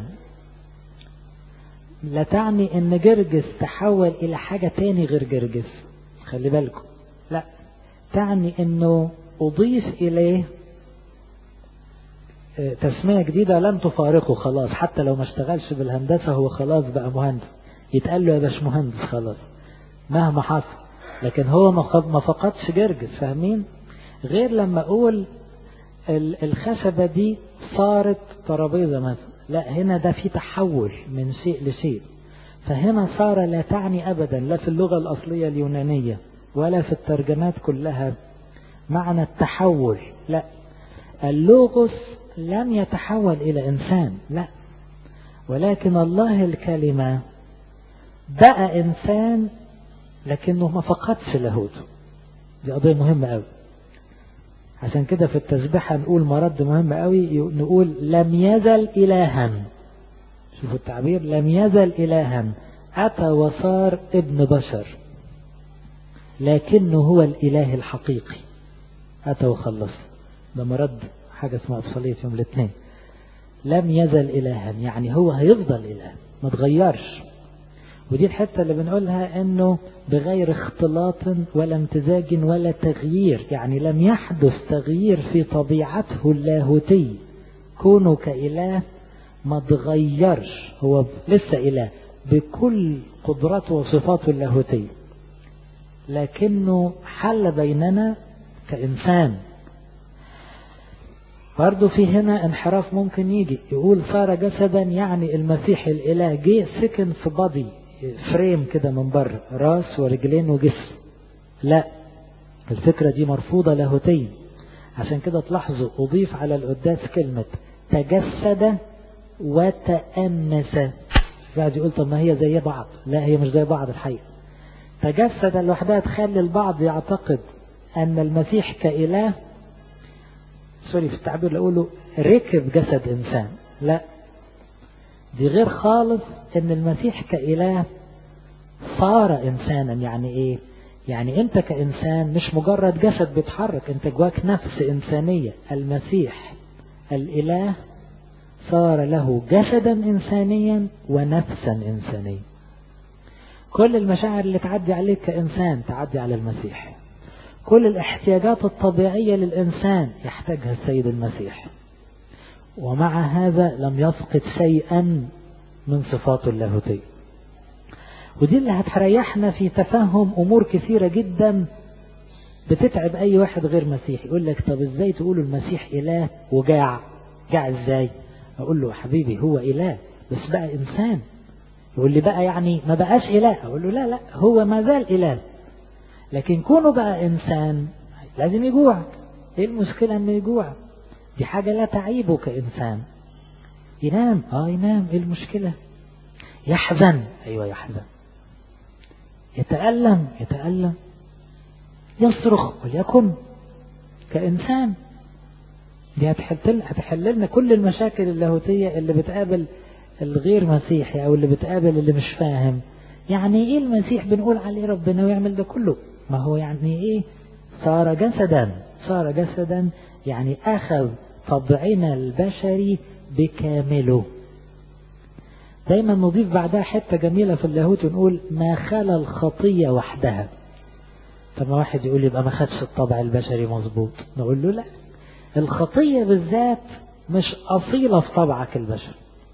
لا تعني ان جرجس تحول الى حاجة تاني غير جرجس خلي بالكم لا تعني انه اضيف اليه تسمية جديدة لم تفارقه خلاص حتى لو ما اشتغلش بالهندسة هو خلاص بقى مهندس يتقال له يا باش مهندس خلاص مهما حصل لكن هو ما فقدش جرجس فاهمين غير لما اقول الخشبة دي صارت ترابيزة مثلا لا هنا ده في تحول من شيء لشيء فهنا صار لا تعني أبدا لا في اللغة الأصلية اليونانية ولا في الترجمات كلها معنى التحول لا اللوغوس لم يتحول إلى إنسان لا ولكن الله الكلمة بقى إنسان لكنه ما فقدش لاهوته دي قضية مهمة قوي عشان كده في التسبيحة نقول مرد مهم قوي نقول لم يزل إلها شوفوا التعبير لم يزل إلها أتى وصار ابن بشر لكنه هو الإله الحقيقي أتى وخلص ده مرد حاجة اسمها أبصالية يوم الاثنين لم يزل إلها يعني هو هيفضل إله ما تغيرش ودي الحتة اللي بنقولها انه بغير اختلاط ولا امتزاج ولا تغيير يعني لم يحدث تغيير في طبيعته اللاهوتي كونه كإله ما تغيرش هو لسه إله بكل قدراته وصفاته اللاهوتية لكنه حل بيننا كإنسان برضه في هنا انحراف ممكن يجي يقول صار جسدا يعني المسيح الاله جه سكن في بادي فريم كده من بره راس ورجلين وجسم لا الفكرة دي مرفوضة لاهوتيا عشان كده تلاحظوا أضيف على القداس كلمة تجسد وتأنس بعد يقول طب ما هي زي بعض لا هي مش زي بعض الحقيقة تجسد لوحدها تخلي البعض يعتقد أن المسيح كإله سوري في التعبير اللي أقوله ركب جسد إنسان لا دي غير خالص أن المسيح كإله صار إنسانا يعني إيه يعني أنت كإنسان مش مجرد جسد بيتحرك أنت جواك نفس إنسانية المسيح الإله صار له جسدا إنسانيا ونفسا إنسانيا كل المشاعر اللي تعدي عليك كإنسان تعدي على المسيح كل الاحتياجات الطبيعية للإنسان يحتاجها السيد المسيح ومع هذا لم يفقد شيئا من صفاته اللاهوتية ودي اللي هتريحنا في تفهم أمور كثيرة جدا بتتعب أي واحد غير مسيحي يقول لك طب إزاي تقولوا المسيح إله وجاع جاع إزاي أقول له حبيبي هو إله بس بقى إنسان يقول لي بقى يعني ما بقاش إله أقول له لا لا هو ما زال إله لكن كونه بقى إنسان لازم يجوعك إيه المشكلة إنه يجوع دي حاجة لا تعيبه كإنسان ينام آه ينام إيه المشكلة يحزن أيوة يحزن يتألم يتألم يصرخ وليكن كإنسان دي هتحل هتحل لنا كل المشاكل اللاهوتية اللي بتقابل الغير مسيحي أو اللي بتقابل اللي مش فاهم يعني إيه المسيح بنقول عليه ربنا ويعمل ده كله ما هو يعني إيه صار جسدا صار جسدا يعني أخذ طبعنا البشري بكامله دايما نضيف بعدها حتة جميلة في اللاهوت ونقول ما خلا الخطية وحدها طب ما واحد يقول يبقى ما خدش الطبع البشري مظبوط نقول له لا الخطية بالذات مش أصيلة في طبعك البشري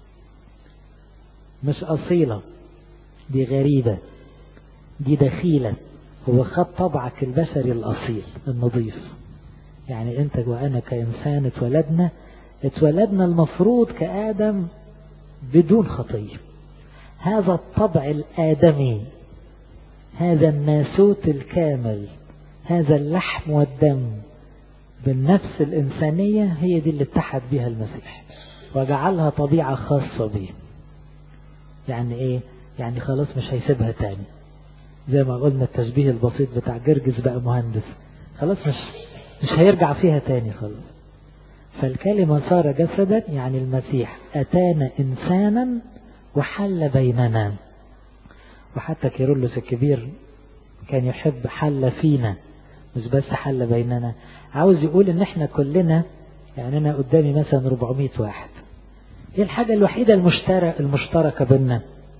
مش أصيلة دي غريبة دي دخيلة هو خد طبعك البشري الأصيل النظيف يعني أنت وأنا كإنسان اتولدنا اتولدنا المفروض كآدم بدون خطية هذا الطبع الآدمي هذا الناسوت الكامل هذا اللحم والدم بالنفس الإنسانية هي دي اللي اتحد بها المسيح وجعلها طبيعة خاصة به يعني ايه يعني خلاص مش هيسيبها تاني زي ما قلنا التشبيه البسيط بتاع جرجس بقى مهندس خلاص مش مش هيرجع فيها تاني خلاص فالكلمة صار جسدا يعني المسيح أتانا إنسانا وحل بيننا وحتى كيرلس الكبير كان يحب حل فينا مش بس حل بيننا عاوز يقول ان احنا كلنا يعني انا قدامي مثلا 400 واحد ايه الحاجة الوحيدة المشترك المشتركة بيننا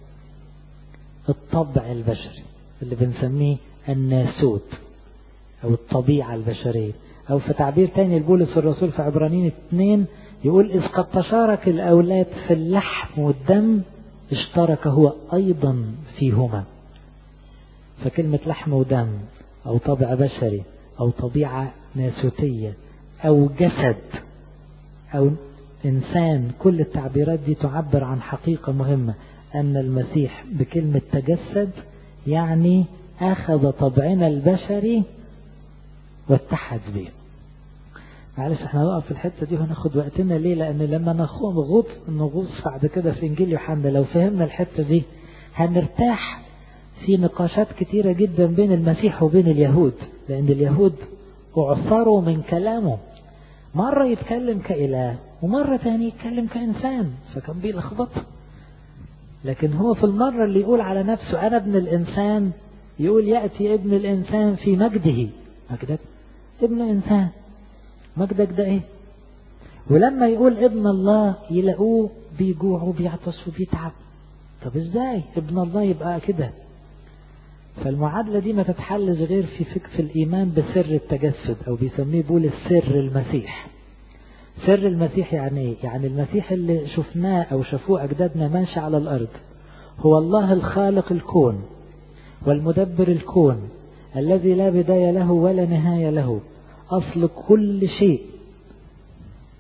الطبع البشري اللي بنسميه الناسوت او الطبيعة البشرية او في تعبير تاني لبولس الرسول في عبرانيين اثنين يقول اذ قد تشارك الاولاد في اللحم والدم اشترك هو ايضا فيهما فكلمة لحم ودم او طبع بشري او طبيعة ناسوتية او جسد او انسان كل التعبيرات دي تعبر عن حقيقة مهمة ان المسيح بكلمة تجسد يعني اخذ طبعنا البشري واتحد به معلش احنا هنقف في الحتة دي وهناخد وقتنا ليه لان لما نغوص نغوص بعد كده في انجيل يوحنا لو فهمنا الحتة دي هنرتاح في نقاشات كتيرة جدا بين المسيح وبين اليهود لان اليهود اعثروا من كلامه مرة يتكلم كإله ومرة تاني يتكلم كإنسان فكان بيلخبط لكن هو في المرة اللي يقول على نفسه أنا ابن الإنسان يقول يأتي ابن الإنسان في مجده مجدك ابن إنسان مجدك ده إيه ولما يقول ابن الله يلاقوه بيجوع وبيعطش وبيتعب طب ازاي ابن الله يبقى كده فالمعادلة دي ما تتحلش غير في فكر الإيمان بسر التجسد أو بيسميه بول السر المسيح سر المسيح يعني ايه؟ يعني المسيح اللي شفناه أو شافوه أجدادنا ماشي على الأرض هو الله الخالق الكون والمدبر الكون الذي لا بداية له ولا نهاية له أصل كل شيء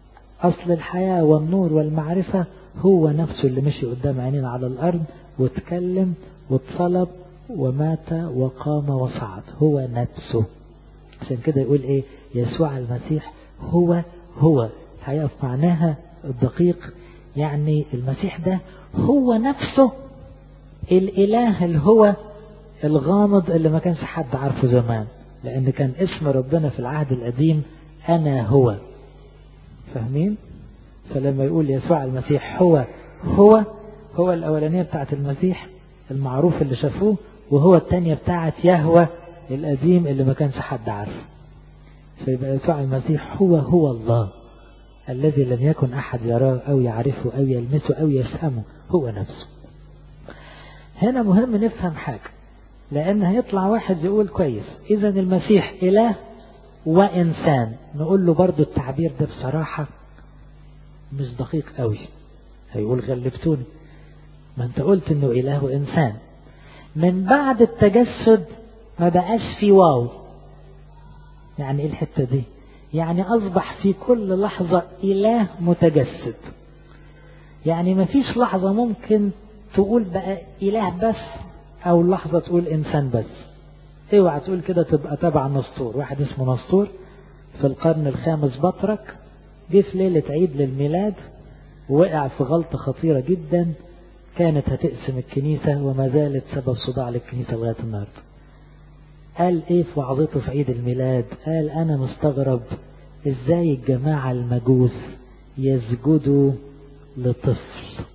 أصل الحياة والنور والمعرفة هو نفسه اللي مشي قدام عينينا على الأرض واتكلم واتصلب ومات وقام وصعد هو نفسه عشان كده يقول ايه يسوع المسيح هو هو الحقيقة في معناها الدقيق يعني المسيح ده هو نفسه الإله اللي هو الغامض اللي ما كانش حد عارفه زمان لأن كان اسم ربنا في العهد القديم أنا هو فاهمين؟ فلما يقول يسوع المسيح هو هو هو الأولانية بتاعت المسيح المعروف اللي شافوه وهو الثانية بتاعت يهوى القديم اللي ما كانش حد عارفه فيبقى يسوع المسيح هو هو الله الذي لم يكن أحد يراه أو يعرفه أو يلمسه أو يفهمه هو نفسه هنا مهم نفهم حاجة لأن هيطلع واحد يقول كويس إذا المسيح إله وإنسان نقول له برضو التعبير ده بصراحة مش دقيق قوي هيقول غلبتوني ما انت قلت انه اله وانسان من بعد التجسد ما بقاش في واو يعني ايه الحتة دي يعني اصبح في كل لحظة اله متجسد يعني ما فيش لحظة ممكن تقول بقى اله بس او لحظة تقول انسان بس اوعى تقول كده تبقى تبع نسطور واحد اسمه نسطور في القرن الخامس بطرك جه في ليلة عيد للميلاد وقع في غلطة خطيرة جدا كانت هتقسم الكنيسة وما زالت سبب صداع للكنيسة لغاية النهاردة قال ايه في وعظته في عيد الميلاد قال انا مستغرب ازاي الجماعة المجوس يسجدوا لطفل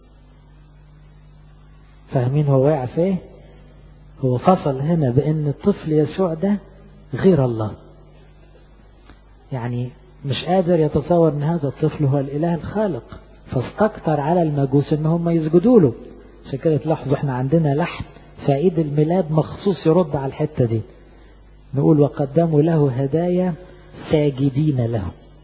فاهمين هو واقع في ايه هو فصل هنا بان الطفل يسوع ده غير الله يعني مش قادر يتصور ان هذا الطفل هو الاله الخالق فاستكتر على المجوس ان هم يسجدوا له عشان كده تلاحظوا احنا عندنا لحن في عيد الميلاد مخصوص يرد على الحته دي نقول وقدموا له هدايا ساجدين له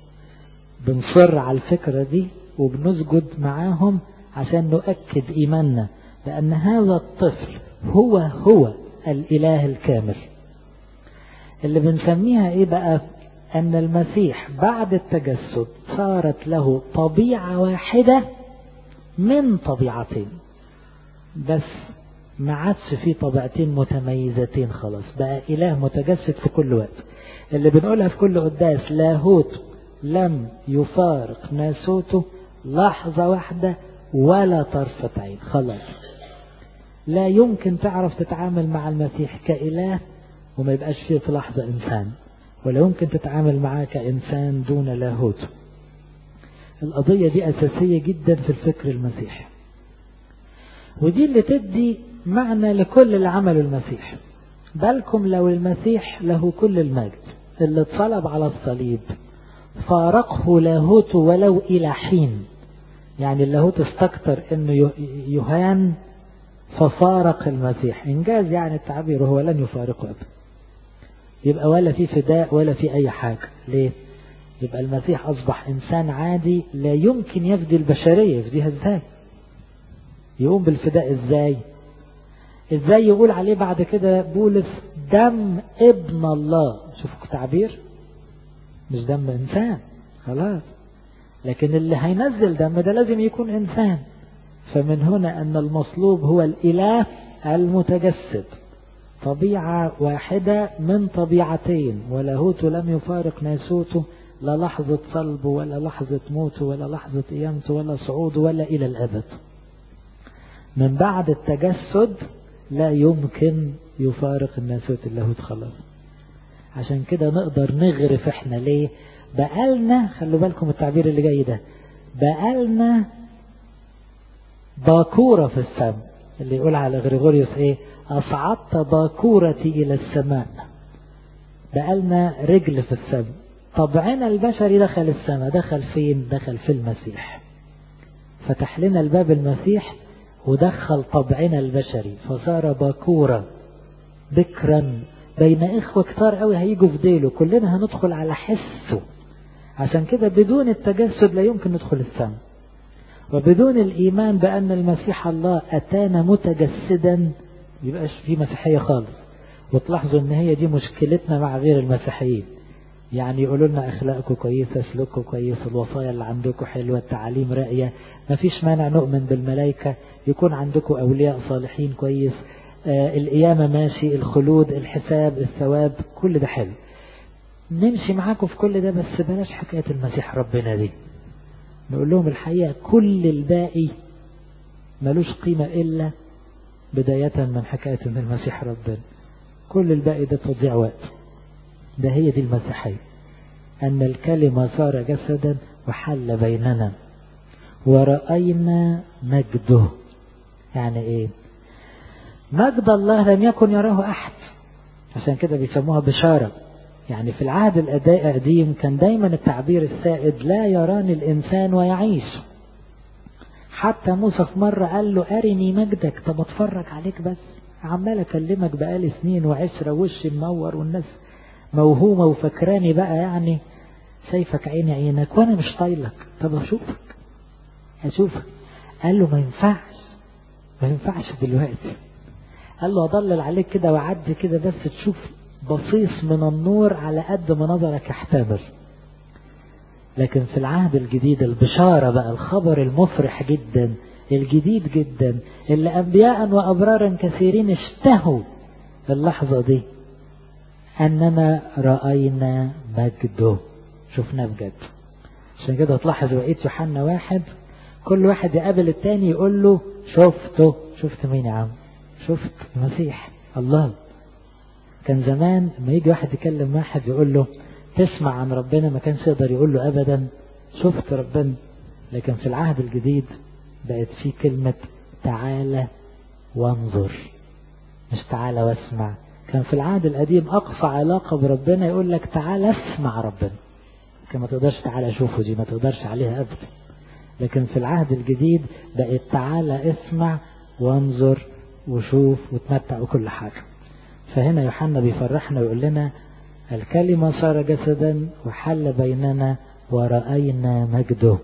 بنصر على الفكره دي وبنسجد معاهم عشان نؤكد ايماننا لان هذا الطفل هو هو الاله الكامل اللي بنسميها ايه بقى أن المسيح بعد التجسد صارت له طبيعة واحدة من طبيعتين بس ما عادش في طبيعتين متميزتين خلاص بقى إله متجسد في كل وقت اللي بنقولها في كل قداس لاهوت لم يفارق ناسوته لحظة واحدة ولا طرفة عين خلاص لا يمكن تعرف تتعامل مع المسيح كإله وما يبقاش فيه في لحظة إنسان ولا يمكن تتعامل معاه كإنسان دون لاهوت القضية دي أساسية جدا في الفكر المسيحي ودي اللي تدي معنى لكل اللي عمله المسيح بالكم لو المسيح له كل المجد اللي اتصلب على الصليب فارقه لاهوت ولو إلى حين يعني اللاهوت استكتر انه يهان ففارق المسيح انجاز يعني التعبير هو لن يفارقه ابدا يبقى ولا في فداء ولا في اي حاجة ليه يبقى المسيح اصبح انسان عادي لا يمكن يفدي البشرية يفديها ازاي يقوم بالفداء ازاي ازاي يقول عليه بعد كده بولس دم ابن الله شوفوا تعبير مش دم انسان خلاص لكن اللي هينزل دم ده لازم يكون انسان فمن هنا ان المصلوب هو الاله المتجسد طبيعة واحدة من طبيعتين ولاهوت لم يفارق ناسوته لا لحظة صلبه ولا لحظة موته ولا لحظة قيامته ولا صعوده ولا إلى الأبد من بعد التجسد لا يمكن يفارق الناسوت اللاهوت خلاص عشان كده نقدر نغرف احنا ليه بقالنا خلوا بالكم التعبير اللي جاي ده بقالنا باكورة في السماء اللي يقول على غريغوريوس ايه أصعدت باكورتي إلى السماء بقالنا رجل في السماء طبعنا البشري دخل السماء دخل فين دخل في المسيح فتح لنا الباب المسيح ودخل طبعنا البشري فصار باكورة بكرا بين إخوة كتار قوي هيجوا في ديله كلنا هندخل على حسه عشان كده بدون التجسد لا يمكن ندخل السماء وبدون الإيمان بأن المسيح الله أتانا متجسدا يبقاش في مسيحية خالص وتلاحظوا ان هي دي مشكلتنا مع غير المسيحيين يعني يقولوا لنا أخلاقكم كويسة سلوككم كويس الوصايا اللي عندكم حلوة التعاليم راقية ما فيش مانع نؤمن بالملائكة يكون عندكم أولياء صالحين كويس آه القيامة ماشي الخلود الحساب الثواب كل ده حلو نمشي معاكم في كل ده بس بلاش حكاية المسيح ربنا دي نقول لهم الحقيقة كل الباقي ملوش قيمة إلا بداية من حكاية ان المسيح ربنا كل الباقي ده تضيع وقت ده هي دي المسيحية أن الكلمة صار جسدا وحل بيننا ورأينا مجده يعني ايه مجد الله لم يكن يراه أحد عشان كده بيسموها بشارة يعني في العهد القديم كان دايما التعبير السائد لا يراني الإنسان ويعيش حتى موسى في مرة قال له أرني مجدك طب اتفرج عليك بس عمال أكلمك بقالي سنين وعشرة وشي منور والناس موهومة وفكراني بقى يعني شايفك عيني عينك وأنا مش طايلك طب أشوفك أشوفك قال له ما ينفعش ما ينفعش دلوقتي قال له أضلل عليك كده وأعدي كده بس تشوف بصيص من النور على قد ما نظرك يحتمل لكن في العهد الجديد البشارة بقى الخبر المفرح جدا الجديد جدا اللي أنبياء وأبرارا كثيرين اشتهوا اللحظة دي أننا رأينا مجده شفناه بجد عشان كده تلاحظ بقيت يوحنا واحد كل واحد يقابل التاني يقول له شفته شفت مين يا عم شفت المسيح الله كان زمان لما يجي واحد يكلم واحد يقول له تسمع عن ربنا ما كانش يقدر يقول له ابدا شفت ربنا لكن في العهد الجديد بقت في كلمة تعالى وانظر مش تعالى واسمع كان في العهد القديم اقصى علاقة بربنا يقول لك تعالى اسمع ربنا لكن ما تقدرش تعالى شوفه دي ما تقدرش عليها ابدا لكن في العهد الجديد بقت تعالى اسمع وانظر وشوف وتمتع وكل حاجة فهنا يوحنا بيفرحنا ويقول لنا الكلمة صار جسدا وحل بيننا ورأينا مجده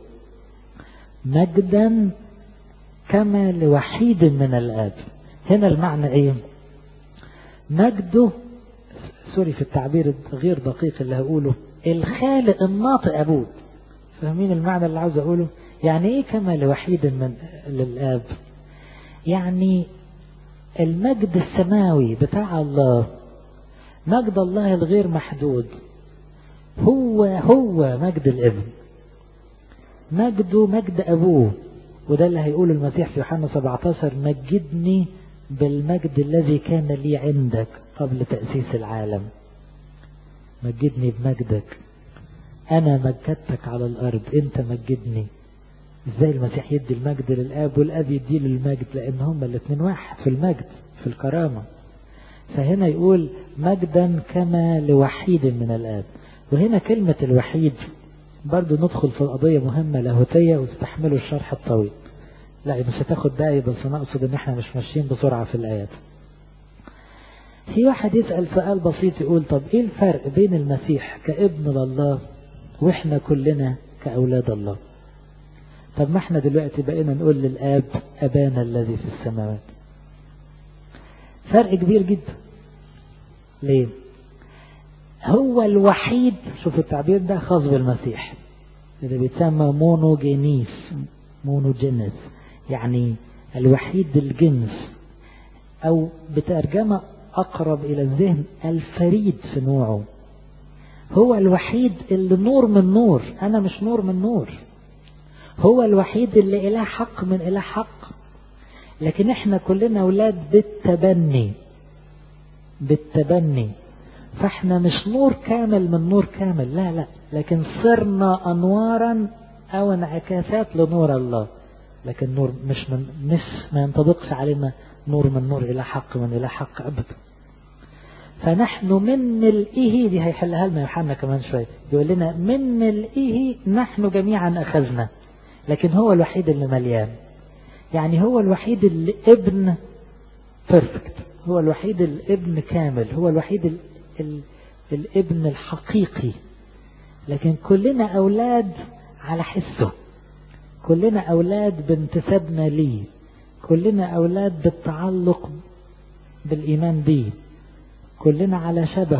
مجدا كما لوحيد من الآب هنا المعنى ايه مجده سوري في التعبير غير دقيق اللي هقوله الخالق الناطق أبوه فاهمين المعنى اللي عاوز أقوله يعني ايه كما لوحيد من للآب يعني المجد السماوي بتاع الله مجد الله الغير محدود هو هو مجد الابن مجده مجد أبوه وده اللي هيقوله المسيح في يوحنا 17 مجدني بالمجد الذي كان لي عندك قبل تأسيس العالم مجدني بمجدك أنا مجدتك على الأرض أنت مجدني ازاي المسيح يدي المجد للآب والآب يدي له المجد لأن هما الاثنين واحد في المجد في الكرامة فهنا يقول مجدا كما لوحيد من الآب وهنا كلمة الوحيد برضو ندخل في القضية مهمة لاهوتية وتستحملوا الشرح الطويل لا مش هتاخد دقايق بس انا اقصد ان احنا مش ماشيين بسرعة في الآيات في واحد يسأل سؤال بسيط يقول طب ايه الفرق بين المسيح كابن لله واحنا كلنا كأولاد الله طب ما احنا دلوقتي بقينا نقول للآب أبانا الذي في السماوات فرق كبير جدا ليه هو الوحيد شوف التعبير ده خاص بالمسيح اللي بيتسمى مونوجينيس مونوجينيس يعني الوحيد الجنس او بترجمة اقرب الى الذهن الفريد في نوعه هو الوحيد اللي نور من نور انا مش نور من نور هو الوحيد اللي اله حق من اله حق لكن احنا كلنا اولاد بالتبني بالتبني فاحنا مش نور كامل من نور كامل لا لا لكن صرنا انوارا او انعكاسات لنور الله لكن نور مش من مش ما ينطبقش علينا نور من نور الى حق من الى حق ابدا فنحن من ملئه دي هيحلها لنا يوحنا كمان شويه يقول لنا من ملئه نحن جميعا اخذنا لكن هو الوحيد اللي مليان يعني هو الوحيد اللي ابن بيرفكت هو الوحيد الابن كامل هو الوحيد ال ال الابن الحقيقي لكن كلنا أولاد على حسه كلنا أولاد بانتسابنا ليه كلنا أولاد بالتعلق بالإيمان به كلنا على شبهه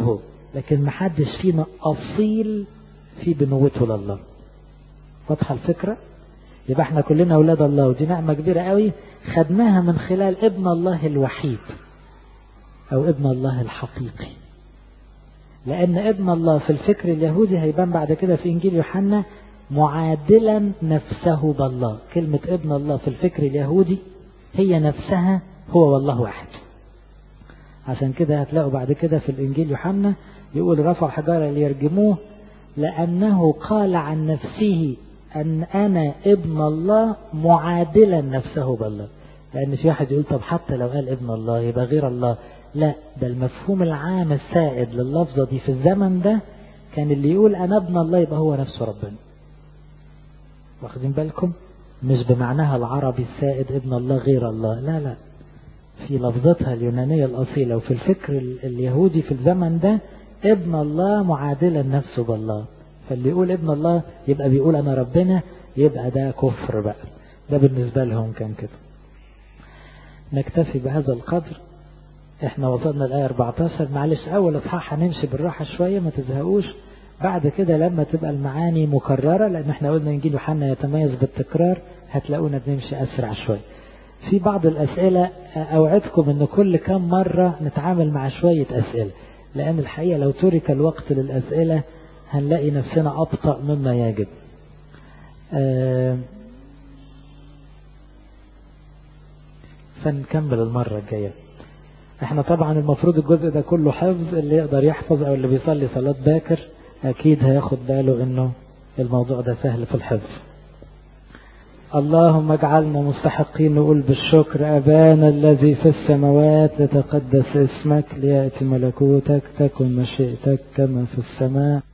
لكن محدش فينا أصيل في بنوته لله واضحة الفكرة يبقى احنا كلنا أولاد الله ودي نعمة كبيرة قوي خدناها من خلال ابن الله الوحيد أو ابن الله الحقيقي لأن ابن الله في الفكر اليهودي هيبان بعد كده في إنجيل يوحنا معادلا نفسه بالله كلمة ابن الله في الفكر اليهودي هي نفسها هو والله واحد عشان كده هتلاقوا بعد كده في الإنجيل يوحنا يقول رفع حجارة ليرجموه لأنه قال عن نفسه أن أنا ابن الله معادلا نفسه بالله لأن في واحد يقول طب حتى لو قال ابن الله يبقى غير الله لا ده المفهوم العام السائد لللفظة دي في الزمن ده كان اللي يقول أنا ابن الله يبقى هو نفسه ربنا واخدين بالكم مش بمعناها العربي السائد ابن الله غير الله لا لا في لفظتها اليونانية الأصيلة وفي الفكر اليهودي في الزمن ده ابن الله معادلا نفسه بالله فاللي يقول ابن الله يبقى بيقول أنا ربنا يبقى ده كفر بقى ده بالنسبة لهم كان كده نكتفي بهذا القدر احنا وصلنا الآية 14 معلش أول إصحاح هنمشي بالراحة شوية ما تزهقوش بعد كده لما تبقى المعاني مكررة لأن احنا قلنا إنجيل يوحنا يتميز بالتكرار هتلاقونا بنمشي أسرع شوية في بعض الأسئلة أوعدكم إن كل كم مرة نتعامل مع شوية أسئلة لأن الحقيقة لو ترك الوقت للأسئلة هنلاقي نفسنا أبطأ مما يجب آه فنكمل المرة الجاية احنا طبعا المفروض الجزء ده كله حفظ اللي يقدر يحفظ او اللي بيصلي صلاة باكر اكيد هياخد باله انه الموضوع ده سهل في الحفظ اللهم اجعلنا مستحقين نقول بالشكر أبانا الذي في السماوات لتقدس اسمك ليأتي ملكوتك تكن مشيئتك كما في السماء